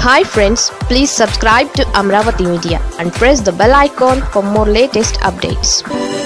hi friends please subscribe to Amaravati media and press the bell icon for more latest updates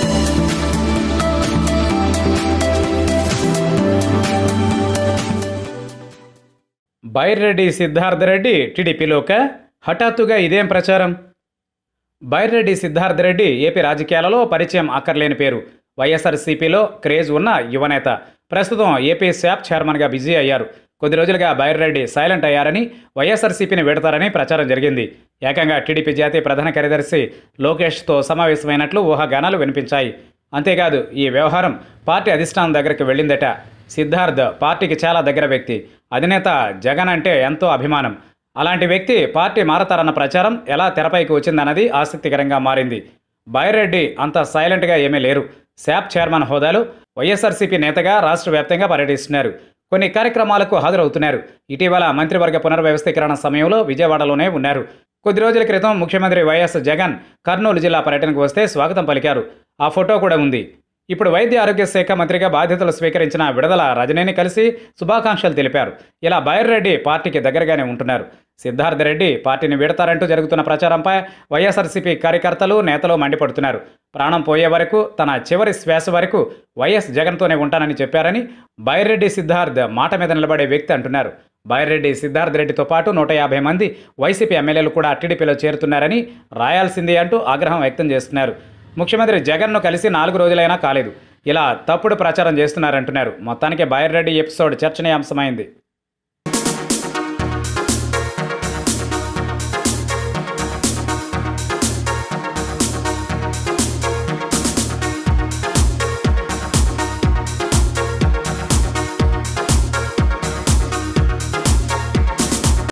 Byreddy Siddhartha Reddy టీడీపీలోక హఠాత్తుగా ఇదేం ప్రచారం Byreddy Siddhartha Reddy AP రాజకీయాలలో పరిచయం అక్కర్లేని పేరు వైఎస్ఆర్సీపీలో క్రేజ్ ఉన్న యువనేత ప్రస్తుతం ఏపీ శాప్ చైర్మన్గా బిజీ అయ్యారు కొద్ది రోజులుగా బైర్రెడ్డి సైలెంట్ అయ్యారని వైఎస్ఆర్సీపీని వీడతారని ప్రచారం జరిగింది ఏకంగా టీడీపీ జాతీయ ప్రధాన కార్యదర్శి లోకేష్తో సమావేశమైనట్లు ఊహాగానాలు వినిపించాయి అంతేకాదు ఈ వ్యవహారం పార్టీ అధిష్టానం దగ్గరికి వెళ్ళిందట సిద్ధార్థ్ పార్టీకి చాలా దగ్గర వ్యక్తి అధినేత జగన్ అంటే ఎంతో అభిమానం అలాంటి వ్యక్తి పార్టీ మారతారన్న ప్రచారం ఎలా తెరపైకి వచ్చిందన్నది ఆసక్తికరంగా మారింది బైరెడ్డి అంత సైలెంట్గా ఏమీ లేరు శాప్ చైర్మన్ హోదాలో వైఎస్ఆర్సీపీ నేతగా రాష్ట్ర వ్యాప్తంగా పర్యటిస్తున్నారు కొన్ని కార్యక్రమాలకు హాజరవుతున్నారు ఇటీవల మంత్రివర్గ పునర్వ్యవస్థీకరణ సమయంలో విజయవాడలోనే ఉన్నారు కొద్ది రోజుల క్రితం ముఖ్యమంత్రి వైఎస్ జగన్ కర్నూలు జిల్లా పర్యటనకు వస్తే స్వాగతం పలికారు ఆ ఫోటో కూడా ఉంది ఇప్పుడు వైద్య ఆరోగ్య శాఖ మంత్రిగా బాధ్యతలు స్వీకరించిన విడుదల రజనీని కలిసి శుభాకాంక్షలు తెలిపారు ఇలా బైర్రెడ్డి పార్టీకి దగ్గరగానే ఉంటున్నారు సిద్ధార్థ రెడ్డి పార్టీని వీడతారంటూ జరుగుతున్న ప్రచారంపై వైఎస్ఆర్సీపీ కార్యకర్తలు నేతలు మండిపడుతున్నారు ప్రాణం పోయే వరకు తన చివరి శ్వాస వరకు వైఎస్ జగన్తోనే ఉంటానని చెప్పారని బైర్రెడ్డి సిద్ధార్థ్ మాట మీద నిలబడే వ్యక్తి అంటున్నారు బైర్రెడ్డి సిద్ధార్థ్ రెడ్డితో పాటు నూట యాభై మంది వైసీపీ ఎమ్మెల్యేలు కూడా టీడీపీలో చేరుతున్నారని రాయాల్సింది అంటూ ఆగ్రహం వ్యక్తం చేస్తున్నారు ముఖ్యమంత్రి జగన్ను కలిసి నాలుగు రోజులైనా కాలేదు ఇలా తప్పుడు ప్రచారం చేస్తున్నారంటున్నారు మొత్తానికి బైర్రెడ్డి ఎపిసోడ్ చర్చనీయాంశమైంది